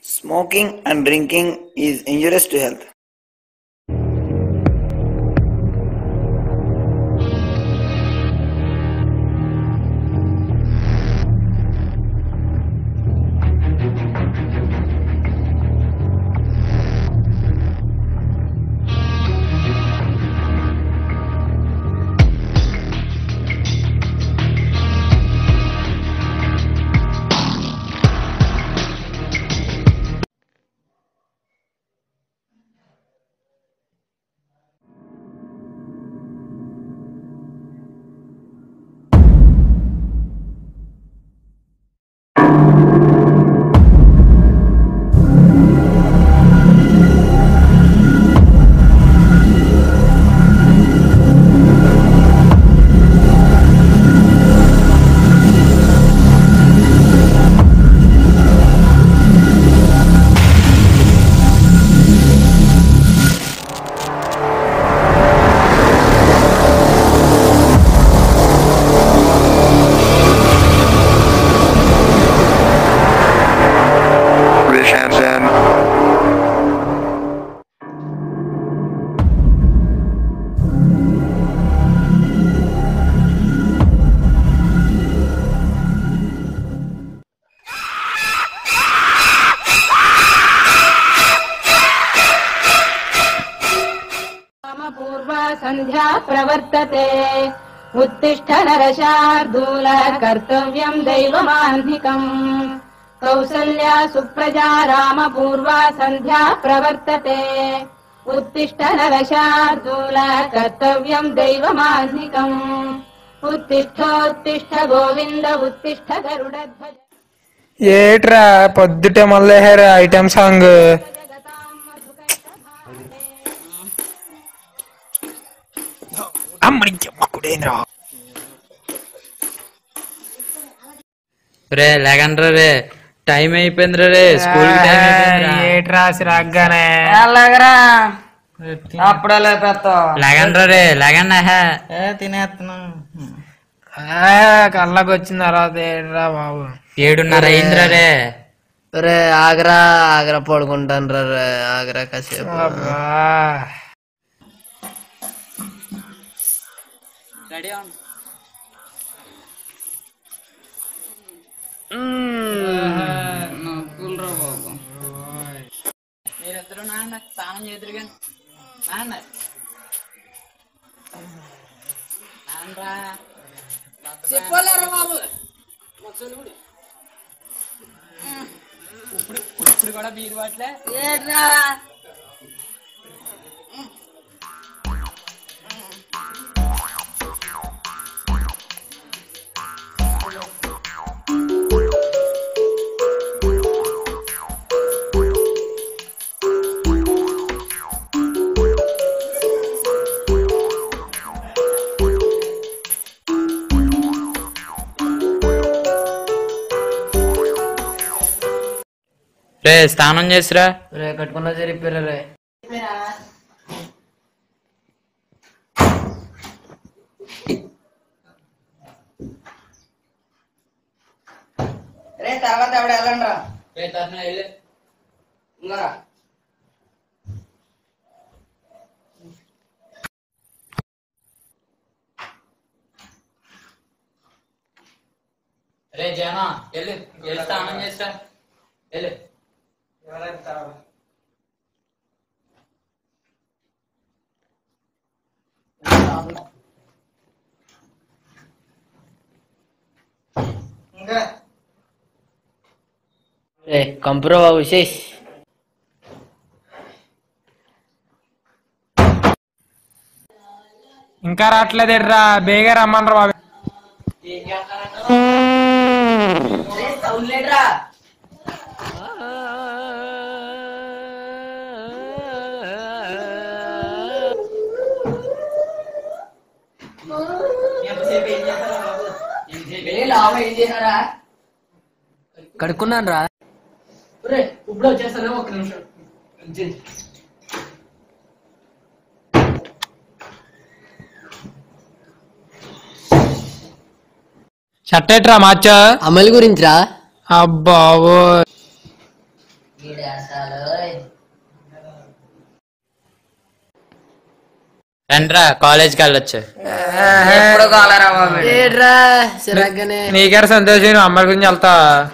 Smoking and drinking is injurious to health. Rich hands in. पूर्वा सन्ध्या प्रवर्तते उत्तिष्ठ नरशार्दूल कर्तव्यम् दैवमान्धिकम् कौसल्या सुप्रजा रामपूर्वा सन्ध्या प्रवर्तते उत्तिष्ठ नरशार्दूल कर्तव्यम् दैवमान्धिकम् उत्तिष्ठोत्तिष्ठ गोविन्द उत्तिष्ठ गरुडध्वज ఏట్రా పొద్దుటే మళ్ళీ ఐటమ్ సాంగ్ जगताम् मधुकैटभागे రే లేకండ్రా రే టైం అయిపోయిందిరా రే స్కూల్ టైం అయిపోయిందిరా ఏట్రా సిరాగ్గానే అలాగరా అప్పుడే లేపేస్తావు లేకండ్రా రే లేకండి హే ఏ తినేస్తున్నా కళ్ళకి వచ్చిన తర్వాత ఏట్రా బాబు ఏడున్నర అయిందిరా రే రే ఆగరా ఆగరా పడుకుంటాను రా రే ఆగరా కాసేపు అబ్బా. మీరిద్దరు నాన్న స్నానం చేద్దరు కానీ నాన్న నాన్నరా చెప్పలేరు బాబు ఇప్పుడు ఇప్పుడు కూడా బీరు పట్లే రే స్నానం చేసిరా రే కట్టుకున్నా జరిపారా రే రే తర్వాత ఎవడ వెళ్ళండి రా రే తరుణ వెళ్ళు ఇంకా రే జనా వెళ్ళు వెళ్ళి స్నానం చేసిరా వెళ్ళు ఇంకా రే కంపురా బాబు శేష్ ఇంకా రావట్లేదేట్రా బేగా రమ్మనరా బాబు కడుక్కున్నాను రా ఇప్పుడు వచ్చేస్తానే ఒక నిమిషం షర్ట్ ఎట్రా మార్చా అమలు గురించి రా అబ్బావో రండ్రా కాలేజ్కి వెళ్ళొచ్చు ఎప్పుడు కాలరా బాబు ఏడ్రా చిరాగ్గానే నీకేర సంతోషం నువ్వు అమ్మాయి గురించి వెళ్తా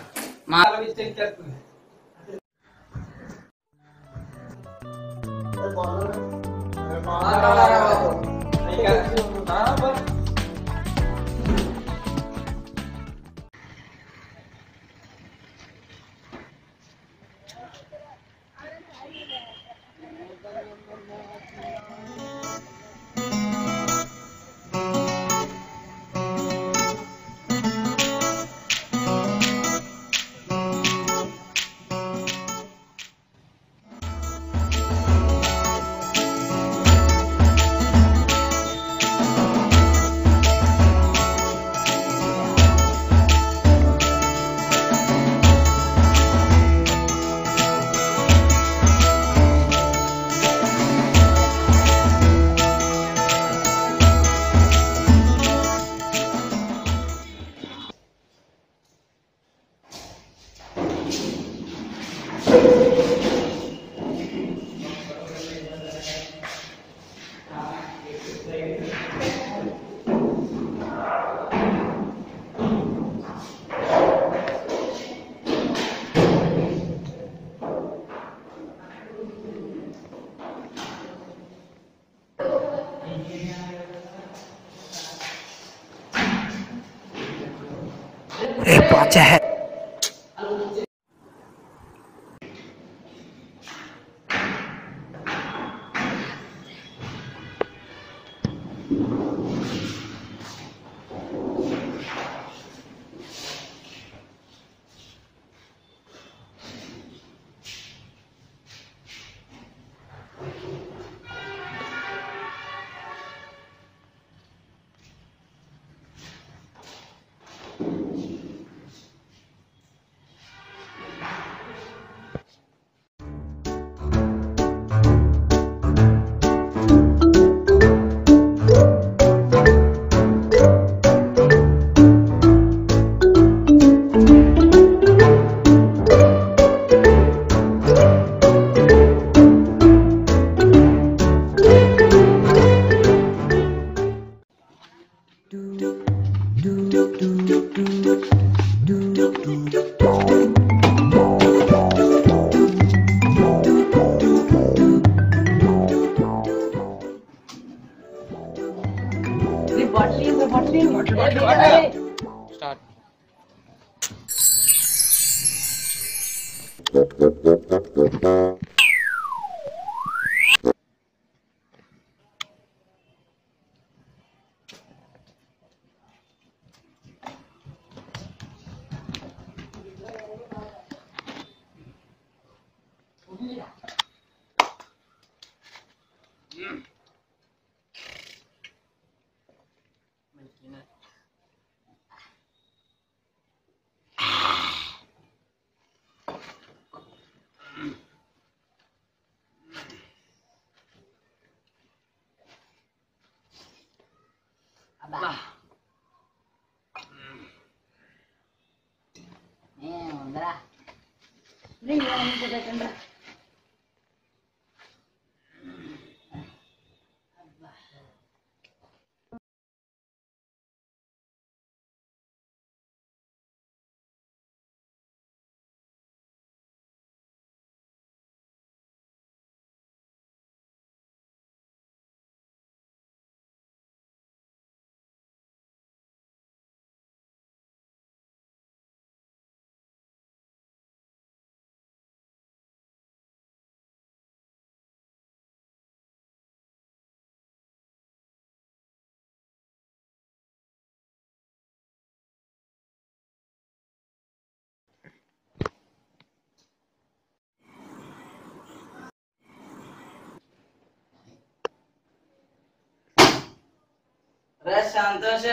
సంతోష్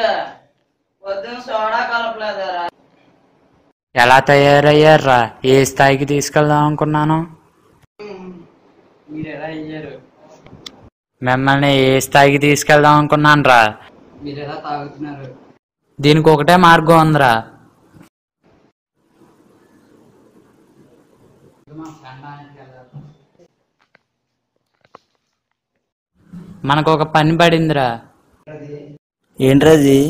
పొద్దున సోడా కలపలేదురా ఎలా తయారయ్యారా ఏ స్థాయికి తీసుకెళ్దాం అనుకున్నాను మీరు ఎలా అయ్యారు మిమ్మల్ని ఏ స్థాయికి తీసుకెళ్దాం అనుకున్నాను రా మీరు ఎలా తాగుతున్నారు దీనికి ఒకటే మార్గం ఉందిరా మనకు ఒక పని పడిందిరా ఏంట్రది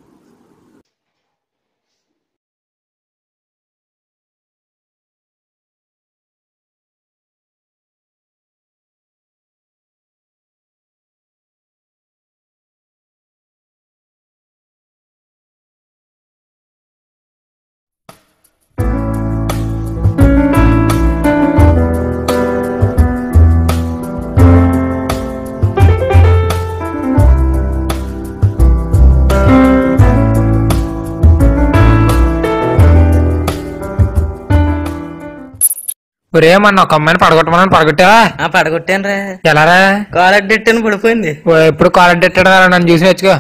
ఒరే మొన్న ఒక అమ్మాయిని పడగొట్టమని పడగొట్టావా ఆ పడగొట్టాను రా ఎలారా కాలెట్టెట్టాను పడిపోయింది ఓ, ఎప్పుడు కాలంటే నన్ను చూసి వచ్చుకో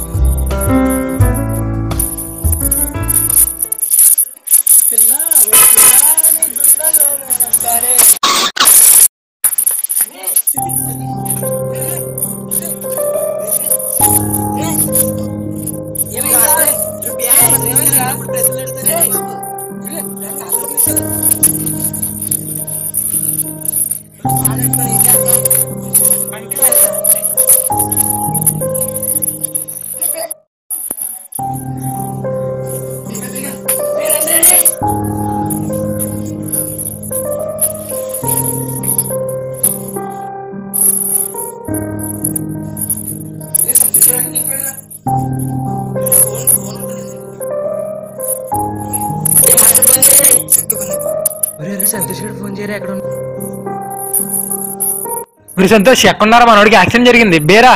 ఒరే సంతోష్ ఎక్కడున్నారా మనోడికి యాక్సిడెంట్ జరిగింది బేరా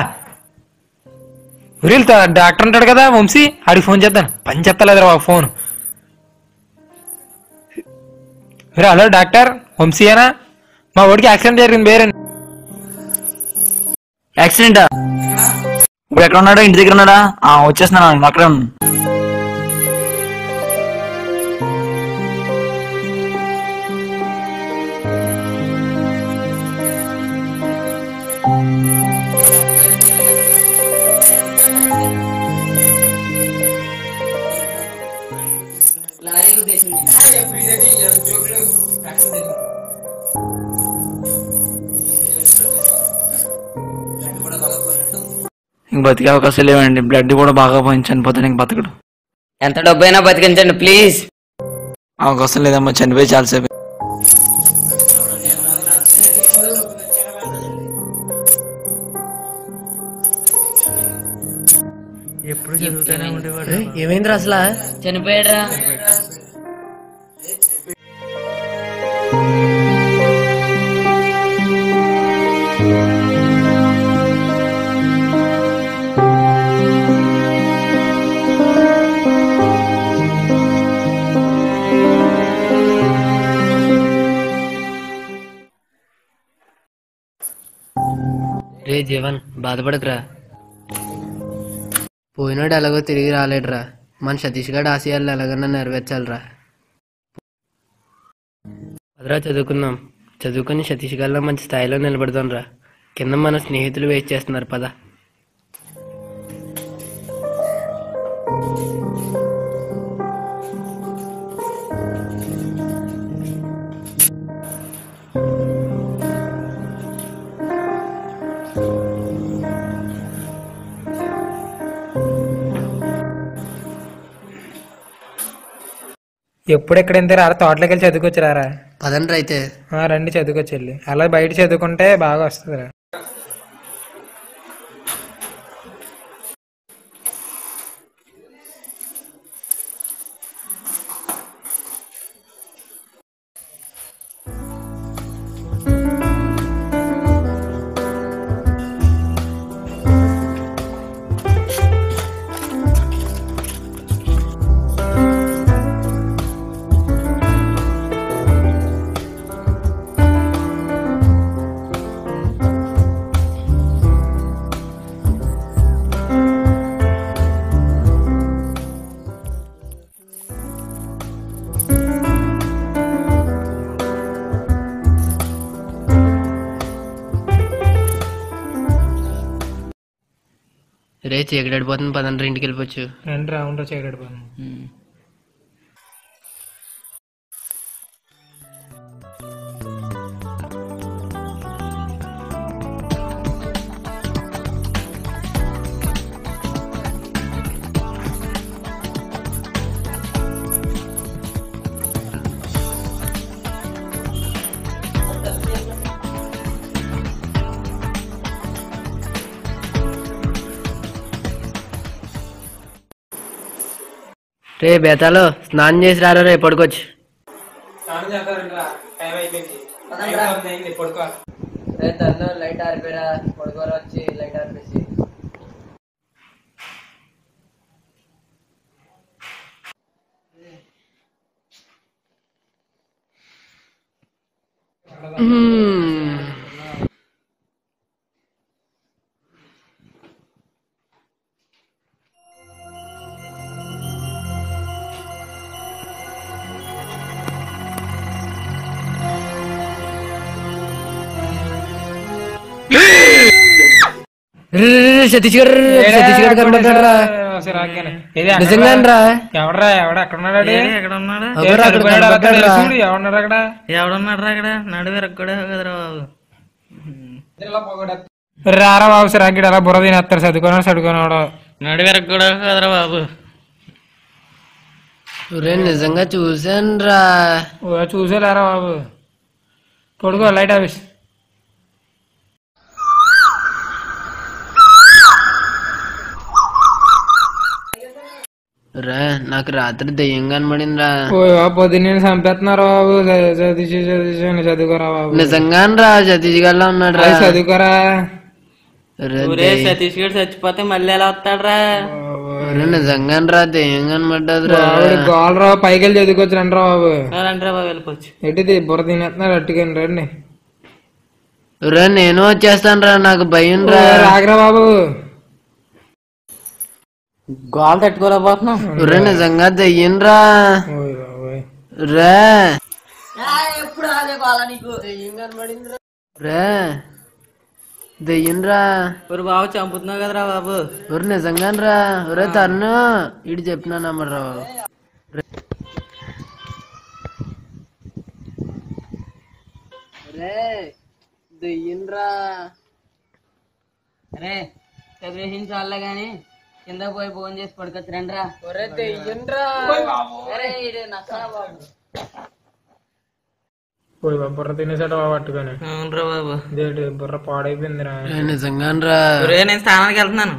ఒరేలు డాక్టర్ ఉంటాడు కదా వంశీ ఆడికి ఫోన్ చేద్దాను పని చెత్తలేదురా బాబు ఫోన్ ఒరే హలో డాక్టర్ వంశీయేనా మా వాడికి యాక్సిడెంట్ జరిగింది బేరే యాక్సిడెంటా ఇప్పుడు ఎక్కడ ఉన్నాడా ఇంటి దగ్గర ఉన్నాడా ఆ, వచ్చేస్తున్నాను అక్కడే ఉన్నాను ఇంక బతికే అవకాశం లేవండి బ్లడ్ కూడా బాగా పోయింది చనిపోతాను ఇంక బతకడు ఎంత డబ్బైనా బతికించండి ప్లీజ్ అవకాశం లేదమ్మా చనిపోయి చాలాసేపు ఏమైందిరా అసలు చనిపోయాడురా రే జీవన్ బాధపడకురా పోయినాడు ఎలాగో తిరిగి రాలేడురా మన సతీష్ గడ్ ఆశయాలు ఎలాగన్నా నెరవేర్చాలిరా అదరా చదువుకుందాం చదువుకొని సతీష్ గల్లా మంచి స్థాయిలో నిలబడదాం రా కింద మన స్నేహితులు వెయిట్ చేస్తున్నారు పద ఎప్పుడు ఎక్కడ ఎంత రారా తోటలోకి వెళ్ళి చదువుకొచ్చిరారా పదండ్రా అయితే ఆ, రండి చదువుకొచ్చి వెళ్ళి అలా బయట చదువుకుంటే బాగా వస్తుందిరా రే చీకటడిపోతుంది పదండ్రా ఇంటికి వెళ్ళిపోవచ్చు రండి రౌండ్ చేయగడిపోయాను రే బేతాలో స్నానం చేసి రారా రే పడుకోవచ్చు రే తల్లు లైట్ ఆరిపోయిరా పడుకోరా వచ్చి లైట్ ఆరిపేసి రే, రే, రే, సతీష్ గారు సతీష్ గారు కనబడ్డాడు రా నిజంగా రా ఎవడరా ఎవడ ఎక్కడ ఉన్నాడు ఆడు? ఎక్కడ ఉన్నాడు ఏ ఎవరు అక్కడ చనిపోయాడా? అలా కనబడ్డాడు రా? చూడు ఎవడున్నాడు అక్కడ ఎవడన్నాడు అక్కడ నడువు ఎరక్కడే కదరా బాబు రారా బాబు సిరాకిడు అలా బుర్ర తినేస్తారు చదువుకున్నాడు చదువుకున్నాడు నడువు ఎరక్కడే కదరా బాబు రే నిజంగా చూసాను రా ఓ చూసేలేరా బాబు పడుకో లైట్ ఆఫీస్ రా నాకు రాత్రి దెయ్యం కనబడింది రా ఓ పొద్దున్న చంపేస్తున్నారు బాబు చదివి చదివి చదువుకోరా బాబు నిజంగా రా సతీష్ గారిలో ఉన్నాడు రా అది చదువుకోరా రే, ఊరే సతీష్ గడు చచ్చిపోతే మళ్ళీ ఎలా వస్తాడరా రే, నిజంగా రా దెయ్యం కనబడ్డది రా బాబు గోలరా పైకి వెళ్ళి చదువుకోవచ్చు రండి రా బాబు రండి రా బాబు వెళ్ళిపోవచ్చు ఎట్టి బుర్ర తినేస్తున్నారు అట్టుకని రండి రే నేను వచ్చేస్తాను రా నాకు భయం ఓ, రా రాగరా బాబు గోల్ తట్టుకోలేకపోతున్నాం రే నిజంగా దెయ్యం రా ఓయ్ బాబోయ్. రే రే దెయ్యం రా ஒரு బాబు చంపుతున్నావు కదరా బాబు ఒరు నిజంగా రా ఒరే తరుణ్ ఇటు చెప్పినాను అమ్మరా రే దెయ్యం రా అరే చదివేసిన చాలే గాని కింద పోయి ఫోన్ చేసి పడుకోవచ్చు రండి రా ఒరే దెయ్యం రా ఓయ్ బాబు బుర్ర తినేసాడు బాబు పట్టుకొని అవునరా బాబు ఇదేంటి బుర్ర పాడైపోయిందిరా రే నిజంగా రా ఒరే నేను స్థానానికి వెళ్తున్నాను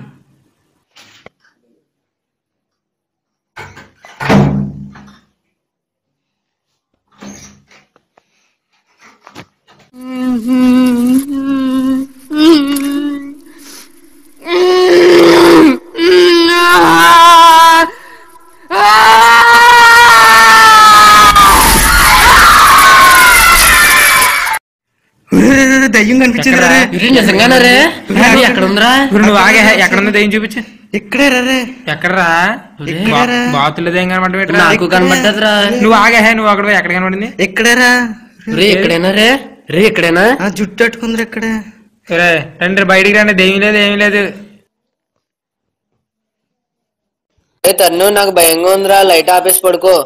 దయ్యం కనిపించింది ఇది నిజంగానా రే ఇది ఎక్కడ ఉందిరా ఇప్పుడు నువ్వు ఆగే ఎక్కడ ఉంది దయ్యం చూపించు ఇక్కడే రే ఎక్కడరా బాతులు దయ్యం కనబడి పెట్టరా నాకు కనబడ్డదిరా నువ్వు ఆగే నువ్వు అక్కడ పోయి ఎక్కడ కనబడింది ఇక్కడేరా రే ఎక్కడైనా రే రే ఎక్కడైనా ఆ జుట్టు అట్టుకుంది ఇక్కడే సరే రండి బయటికి రండి దయ్యం లేదు ఏమీ లేదు ఏ తన్ను నాకు భయంగా ఉందిరా లైట్ ఆపేసి పడుకో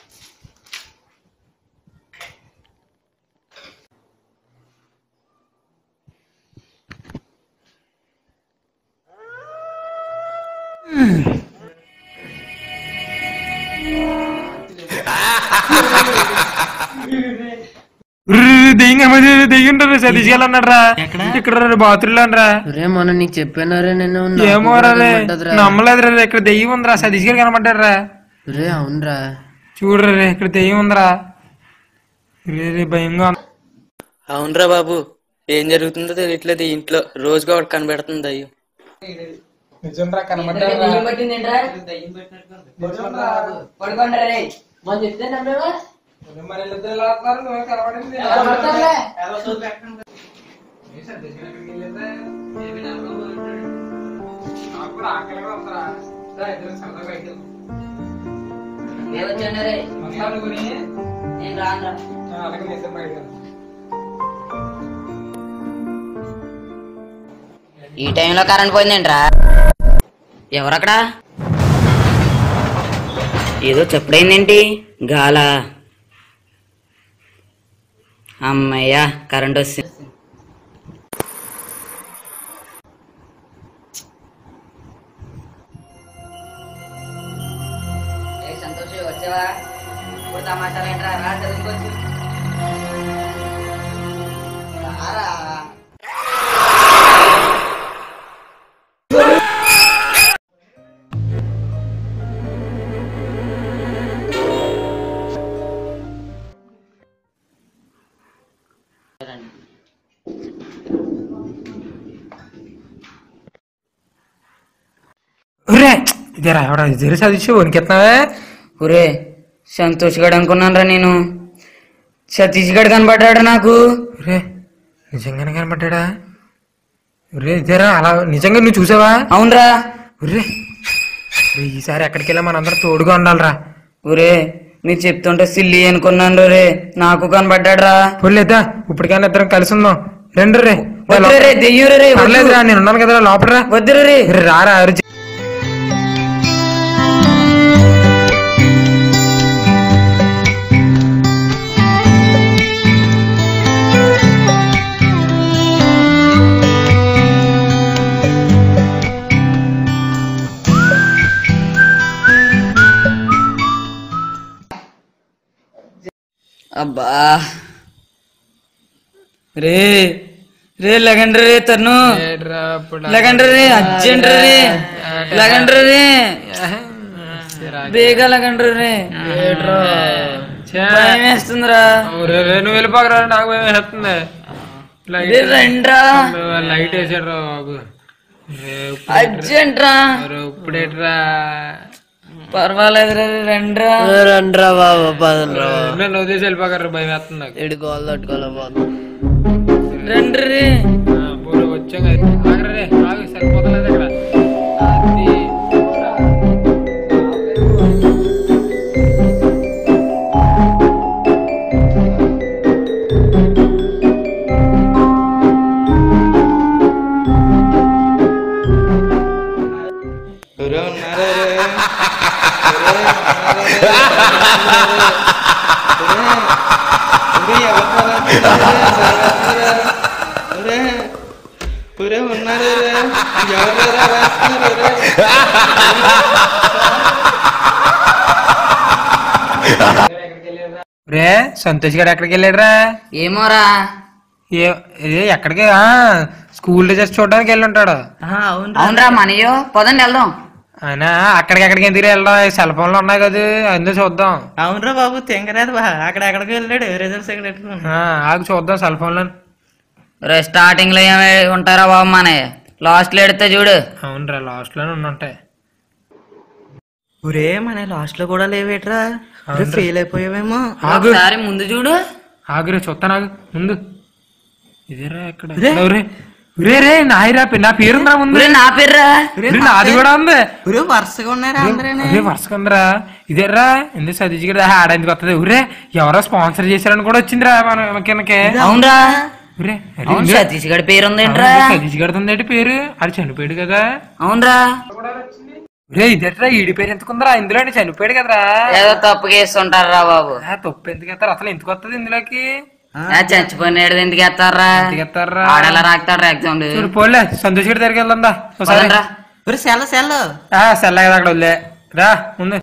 ఉర్రు, దయ్యం కనబడి దయ్యం రా సతీష్ గారు అన్నాడు రా ఇక్కడ రా బాతుల్లో రా రే మొన్న నీకు చెప్పాను రే నేను నాకు ఏమో కూడా రే కనబడ్డదిరా. నమ్మలేదు రా ఇక్కడ దెయ్యం ఉందిరా సతీష్ గారు కనబడ్డారు రా రే అవునరా చూడరా రే ఇక్కడ దెయ్యం ఉందిరా రే రే భయంగా ఉంది. అవునరా బాబు ఏం జరుగుతుందో తెలియట్లేదు ఈ ఇంట్లో రోజుగా ఒకటి కనబెడుతుంది అయ్యో నిజంరా కనబడ్డారా మరి వీళ్ళిద్దరు ఎలా వస్తున్నారు? నువ్వే కనబడింది. నాకు కూడా ఆకలిగా ఉందిరా. రా, ఇద్దరం సరదాగా బయటికి వెళ్దాం. వస్తాను కొని. ఆ, అలాగే మీ ఇద్దరం బయటికి వెళ్దాం. ఈ టైంలో కరెంట్ పోయిందేంట్రా ఎవరక్కడ ఏదో చెప్పుడైందేంటి గాల అమ్మయ్యా కరెంట్ వస్తుంది సంతోష్ వచ్చావా ఇప్పుడు తమాషాలు ఏంట్రా రా చదువుకోవచ్చు రారా ఒరే ఇదేరా ఎవడా ఇదే చదివి వణికెత్తున్నావే ఒరే సంతోష్ గడ్ అనుకున్నాను నేను సతీష్ గడ్ కనబడ్డాడు నాకు ఒరే నిజంగానే కనబడ్డా ఒరే ఇదేరా అలా నిజంగా నువ్వు చూసావా అవునరా ఒరే ఒరే, ఈసారి ఎక్కడికి వెళ్ళా మనందరం తోడుగా ఉండాలిరా ఒరే మీరు చెప్తుంటే సిల్లి అనుకున్నాను రే నాకు కనబడ్డాడు రా పోలేదా ఇప్పటికైనా ఇద్దరం కలిసి ఉందాం రెండు రే వద్దురా రే దెయ్యూరా రే వద్దు. పర్లేదురా నేను ఉన్నాను కదా లోపల రా వద్దురా రే ఒరే, రారా అరుచి అబ్బా రే రే లగండ్ర రే తను లగండ్ర రే అర్జెంట్ రే లగండ్ర రే బేగా లగండ్ర రే భయం వేస్తుందిరా నువ్వు వెళ్ళిపోకరా నాకు భయం వేస్తుంది రే రండ్రా లైట్ వేసాడు రా బాబు అర్జెంట్ రా ఇప్పుడేట్రా పర్వాలేదు రే రండ్రా రండ్రా బాబు పదండ్రా బాబు నేను వదిలేసి వెళ్ళిపోకరా భయం వేస్తుంది నాకు ఇడు గోల్ తట్టుకోలే బాబు రండి రే పూర్వ వచ్చాం కదా ఆగరా రే ఆగు సరిపోతలేదు ఇక్కడ అది. రే సంతోష్ గారు ఎక్కడికి వెళ్ళాడురా ఏమోరా ఏ ఏ ఎక్కడికి ఆ, స్కూల్ టీచర్స్ చూడడానికి వెళ్ళి ఉంటాడు అవునరా మనయో పదండి వెళ్దాం ఆయన అక్కడికి ఎక్కడికి ఎందుకు వెళ్ళడం సెల్ ఫోన్లు ఉన్నాయి కదా అందులో చూద్దాం అవునరా బాబు తెంగరాదు బా అక్కడ ఎక్కడికి వెళ్ళాడు రిజల్ట్స్ ఎక్కడ పెట్టుకుని ఆ, ఆగు చూద్దాం సెల్ ఫోన్లో రే స్టార్టింగ్ లో ఏమి ఉంటారా బాబు మనయ్య లాస్ట్ లో ఎడితే చూడు అవునరా లాస్ట్ లోనే ఉండుంటాయి ఒరే మన లాస్ట్ లో కూడా లేవేట్రా ఫెయిల్ అయిపోయావేమో ఆగు ఒకసారి ముందు చూడు ఆగురే చూస్తాను ఆగు ముందు ఇదేరా ఎక్కడ రే రే రే నాయిరా పే- నా పేరుందా ముందు ఒరే, నా పేర్రా రే, నాది కూడా ఉంది ఒరే వరుసగా ఉన్నారా అందరేనే అదే వరుసగా ఉందిరా ఇదేరా ఎందుకు సతీష్ గడ ఆడేందుకు వస్తుంది ఊరే ఎవరో స్పాన్సర్ చేశారని కూడా వచ్చిందిరా మన కిందకి అవునరా ఊరే అరే, అవును ఇందులో- సతీష్ గడి పేరు ఉందేంట్రా అవును, సతీష్ గడుతుంది ఏంటి పేరు అది చనిపోయాడు కదా అవునరా రే ఇదేట్రా ఈడి పేరు ఎందుకుందరా ఇందులో అంటే చనిపోయాడు కదరా ఏదో తప్పు చేస్తుంటారా బాబు ఆ, తప్పు ఎందుకు ఎత్తారు అసలు ఎందుకు వస్తుంది ఇందులోకి ఆ, చచ్చిపోయినాడు ఎందుకు ఎత్తారా ఎందుకు ఎత్తారా ఆడేలా రాస్తాడు ఎగ్జామ్ చూడు పోలే సంతోష్ గడి దగ్గరికి వెళ్దా ఒకసారి పదండ్రా. ఒరే సెల్ల సెల్ల ఆ, సెల్ల కదా అక్కడ వదిలే రా ముందు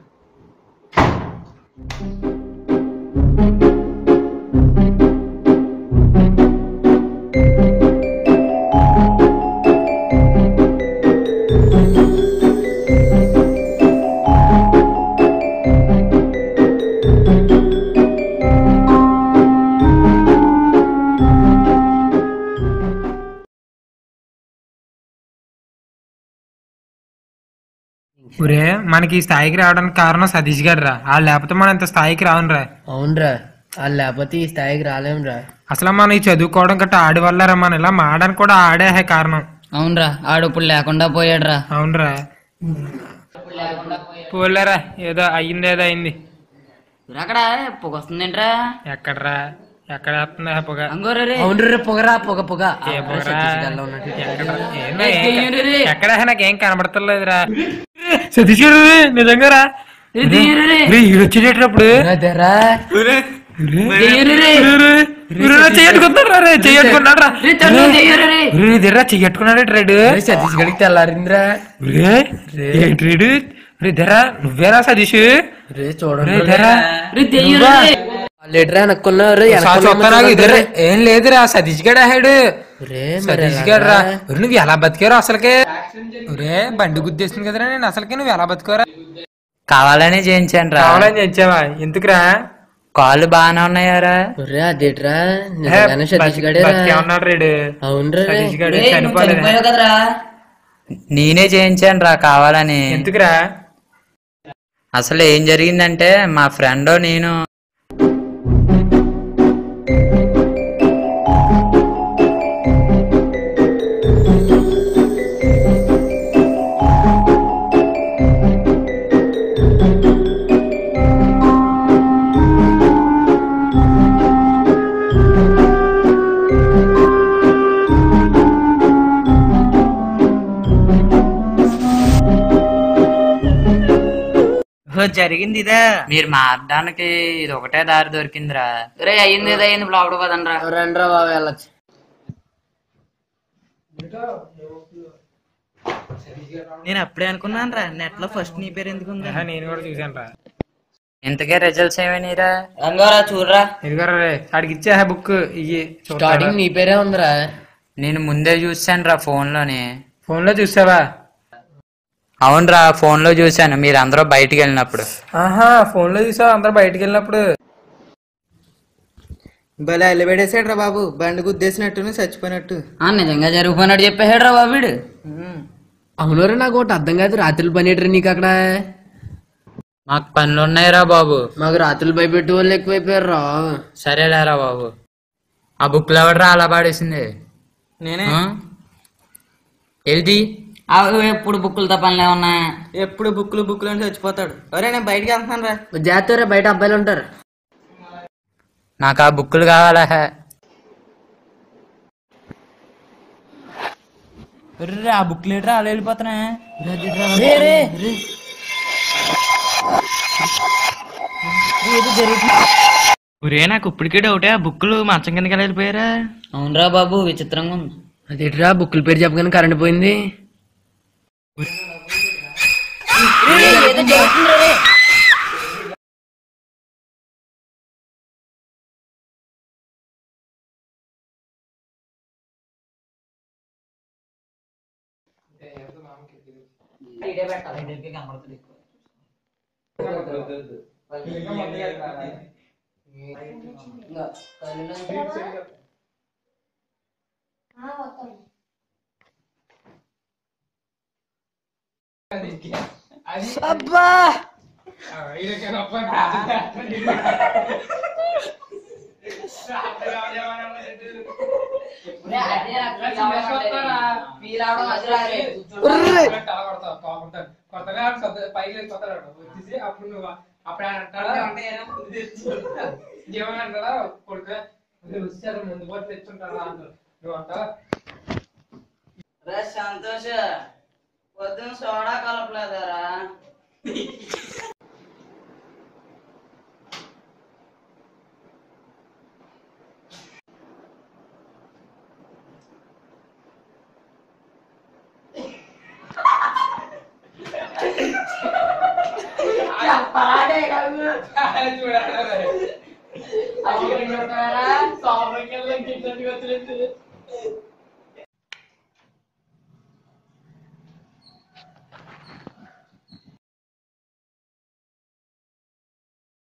ఒరే మనకి ఈ స్థాయికి రావడానికి కారణం సతీష్ గారు రా వాళ్ళు లేకపోతే మనం ఇంత స్థాయికి రావునరా అవునరా వాళ్ళు లేకపోతే ఈ స్థాయికి రాలేంరా అసలు మనం ఈ చదువుకోవడం గట్రా ఆడి వల్లరా మనం ఇలా మాడడానికి కూడా ఆడే హే కారణం అవునరా ఆడు ఇప్పుడు లేకుండా పోయాడురా అవునరా పోలేరా ఏదో అయ్యింది ఏదో అయింది అక్కడ పొగ వస్తుందేంట్రా ఎక్కడరా ఎక్కడ వేస్తుంది ఆ పొగ అంగోరే రే. అవును పొగరా పొగ పొగ ఏ పొగరా? ఎక్కడ్రా? ఏందో ఏ, ఏం దెయ్యం రే. క- ఎక్కడ నాకేం కనబడతలేదురా సతీష్ గారు నిజంగా రా ఏ, దెయ్యం రే. ఈడు వచ్చేటప్పుడు అదేరా దెయ్యం రే. చెయ్యట్టుకున్నాడు రే చెయ్యట్టుకున్నాడు రా రే, తను దెయ్యం రే. దిర్రా చెయ్యట్టుకున్నాడు ట్రేడు సతీష్ గడికి తెల్లారిందిరా రే ఏ ట్రేడు రే ధరా నువ్వేనా సతీష్ రే చూడండి రే ధరా రే, దెయ్యం రే. లేటరా వెనక్కున్నారు చూస్తాను ఇద్దరు ఏం లేదురా సతీష్ గడ ఆహాడు రే సతీష్ గారు రా ఒరే, నువ్వు ఎలా బతికారు అసలుకే ఒరే బండి గుద్దేసింది కదరా నేను అసలుకే నువ్వు ఎలా బతికారా కావాలనే చేయించాను రా కావాలని చేయించావా ఎందుకురా కాళ్ళు బాగానే ఉన్నాయారా ఒరే అదేట్రా నిజంగానే సతీష్ గడేరా బతికేమన్నాడు రేడు అవునరా రే. సతీష్ గారు రేయ్, నువ్వు చనిపోలేదు చనిపోయావు కదరా నేనే చేయించాను రా కావాలని ఎందుకురా అసలు ఏం జరిగిందంటే మా ఫ్రెండ్ నేను ఓ, జరిగింది ఇదా మీరు మారడానికి ఇది ఒకటే దారి దొరికిందిరా రే అయ్యింది ఏదో అయ్యింది లోపల పదండ్రా రండ్రా బాబు వెళ్ళొచ్చు నేను అప్పుడే అనుకున్నాను రా నెట్ లో ఫస్ట్ నీ పేరు ఎందుకు ఉందా నేను కూడా చూసాను రా ఇంతకే రిజల్ట్స్ ఏమైనాయిరా రంగారా చూడరా ఇదిగోరా రే ఆడికి ఇచ్చే బుక్ ఇయ్యి స్టార్టింగ్ నీ పేరే ఉందిరా నేను ముందే చూసాను రా ఫోన్ లోని ఫోన్ లో చూసావా అవునరా ఫోన్ లో చూసాను మీరు అందరూ బయటికి వెళ్ళినప్పుడు ఆహా ఫోన్ లో చూసావా అందరు బయటికి వెళ్ళినప్పుడు భలే ఎలివేడేసాడు రా బాబు బండి గుద్దేసినట్టు చచ్చిపోయినట్టు ఆ, నిజంగా జరిగిపోయినట్టు చెప్పేసాడు రా బాబు వీడు అవునరా నాకు ఒకటి అర్థం కాదు రాత్రులు పని ఏంట్రా నీకు అక్కడ మాకు పనులు ఉన్నాయిరా బాబు మాకు రాత్రులు భయపెట్టే వాళ్ళు ఎక్కువైపోయారు రా సరేలేరా బాబు ఆ బుక్లు ఎవడరా అలా పాడేసింది నేనే ఆ? ఏది అవి ఎప్పుడు బుక్కులతో పనులే ఉన్నాయి ఎప్పుడు బుక్కులు బుక్కులు అని చచ్చిపోతాడు ఒరే నేను బయటికి వెళ్తాను రా జాతర బయట అబ్బాయిలు ఉంటారు నాకు ఆ బుక్కులు కావాలా హే. ఒర్రే, ఆ బుక్ లీటర్ అలా వెళ్ళిపోతున్నా ఒరే నాకు ఇప్పటికే డౌటే ఆ బుక్కులు మంచం కిందకి ఎలా వెళ్ళిపోయారా అవునరా బాబు విచిత్రంగా ఉంది అదేట్రా బుక్కుల పేరు చెప్పగానే కరెంట్ పోయింది రే సంతోష్ పొద్దున సోడా కలపలేదారా